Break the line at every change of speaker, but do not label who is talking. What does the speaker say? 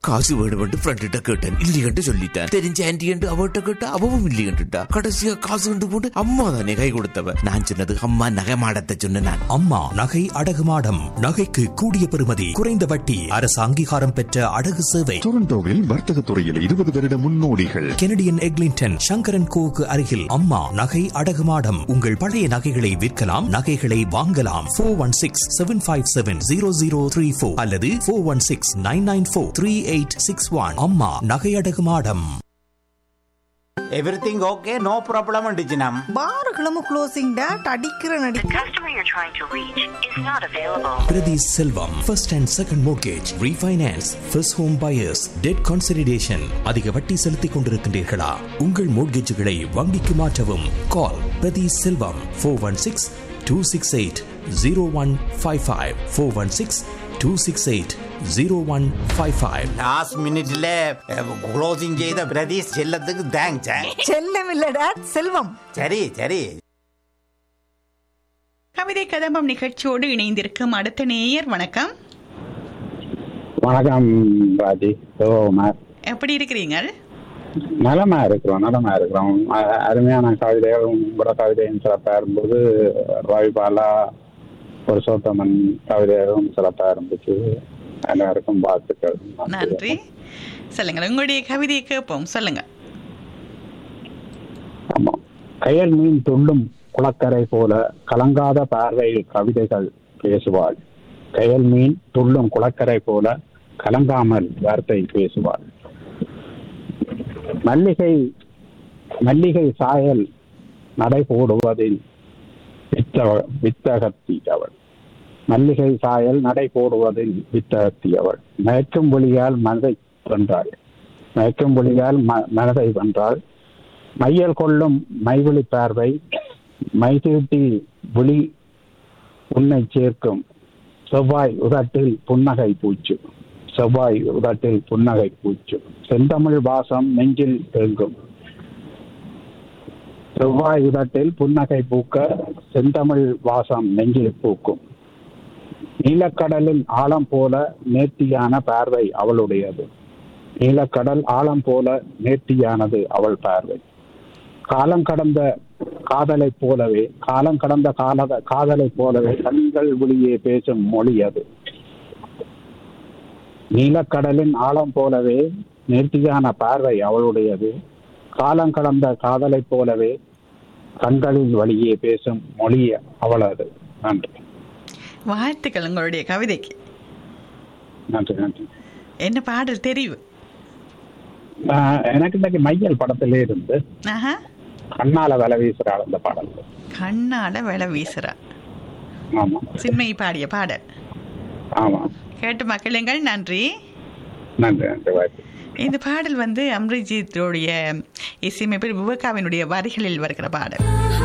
காசு வேணுமென்று ஃப்ரெண்ட்ட கேட்டேன் இல்லையென்று சொல்லிட்டேன் தெரிஞ்ச ஆன்டி என்று அவட்ட கேட்டா அவவும் இல்லையென்றுட்டா கடைசியா காசு கண்டு போட்டு அம்மா தானே கை கொடுத்தவ நான் சொன்னது அம்மா நகைமாடத்தை சொன்ன நான்
அம்மா நகை அடகு மாடம் நகைக்கு கூடிய பெறுமதி குறைந்த வட்டி அரசு அங்கீகாரம் பெற்ற அடகு சேவை
டொரண்டோவில் வர்த்தக துறையில் இருபது வருட முன்னோடிகள்
கெனடியன் எக்லிங்டன் சங்கரன் கோவுக்கு அருகில் அம்மா நகை அடகு மாடம் உங்கள் பழைய நகைகளை விற்கலாம் நகைகளை வாங்கலாம் four one six seven five seven zero zero three four அல்லது four one six nine nine four three eight six one அம்மா நகை அடகு மாடம்
எவ்ரிதிங் ஓகே நோ ப்ராப்ளம் அண்டிச்சினம்
பார்களும் க்ளோசிங் டேட் அடிக்கிற
The
நடிக்க
customer you're trying to reach is not available.
Prathi Selvam first and second mortgage refinance first home buyers debt consolidation அதிக வட்டி செலுத்திக் கொண்டிருக்கின்றீர்களா உங்கள் மோர்கேஜுகளை வங்கிக்கு மாற்றவும் call Prathi Selvam four one six two six eight zero one five five four one six two six eight zero one five five
last மினிட்ல closing செய்த பிரதீஷ் செல்லத்துக்கு thanks
செல்லம் இல்ல டேட் செல்வம்
சரி சரி
கவிதை கதம்பம் நிகழ்ச்சியோடு இணைந்திருக்கும் அடுத்த நேயர் வணக்கம்
வணக்கம் ராஜி சிவகுமார்
எப்படி இருக்கிறீங்க
நலமா இருக்கிறோம் நலமா இருக்கிறோம் அ- அருமையான கவிதைகள் உங்களோட கவிதையும் சிறப்பா இருந்தது ரவிபாலா புருஷோத்தமன் கவிதைகளும் சிறப்பா இருந்துச்சு எல்லாருக்கும் வாழ்த்துக்கள்
நன்றி சொல்லுங்க உங்களுடைய கவிதையை கேட்போம் சொல்லுங்க
ஆமா கயல் மீன் துள்ளும் குளக்கரை போல கலங்காத பார்வையில் கவிதைகள் பேசுவாள் கயல் மீன் துள்ளும் குளக்கரை போல கலங்காமல் வார்த்தை பேசுவாள் மல்லிகை மல்லிகை சாயல் நடை போடுவதில் வித்த வித்தகத்தி அவள் மல்லிகை சாயல் நடை போடுவதில் வித்தகத்தி அவள் மயக்கும் ஒளியால் மனதை வென்றாள் மயக்கும் ஒளியால் ம- மனதை வென்றாள் மையல் கொள்ளும் மைவிழி பார்வை மைதீட்டி விழி உன்னை சேர்க்கும் செவ்வாய் உதட்டில் புன்னகை பூச்சு செவ்வாய் உதட்டில் புன்னகை பூச்சு செந்தமிழ் வாசம் நெஞ்சில் தேங்கும் செவ்வாய் உதட்டில் புன்னகை பூக்க செந்தமிழ் வாசம் நெஞ்சில் பூக்கும் நீலக்கடலின் ஆழம் போல நேர்த்தியான பார்வை அவளுடையது நீலக்கடல் ஆழம் போல நேர்த்தியானது அவள் பார்வை காலம் கடந்த காதலைப் போலவே காலம் கடந்த கால காதலைப் போலவே கண்கள் ஒளியே பேசும் மொழி அது நீலக்கடலின் ஆழம் போலவே நேர்த்தியான பார்வை அவளுடையது காலம் கடந்த காதலைப் போலவே கண்களின் வழியே பேசும் மொழி அவளது நன்றி
வாழ்த்துக்கள் உங்களுடைய கவிதைக்கு
நன்றி நன்றி
என்ன பாடல் தெரிவு
நான் எனக்கு இன்னைக்கு மையல் படத்திலே இருந்து
ஆஹா
கண்ணால வலை வீசுறாள் அந்த பாடல்
கண்ணால விள வீசுறா
ஆமா
சின்மை பாடிய பாடல்
ஆமா
கேட்டு மக்களுங்கள் நன்றி
நன்றி நன்றி வாய்ப்பு
இந்த பாடல் வந்து அம்ரிஜித்தோடைய இசையமைப்பில் விவேகாவினுடைய வரிகளில் வருகிற பாடல்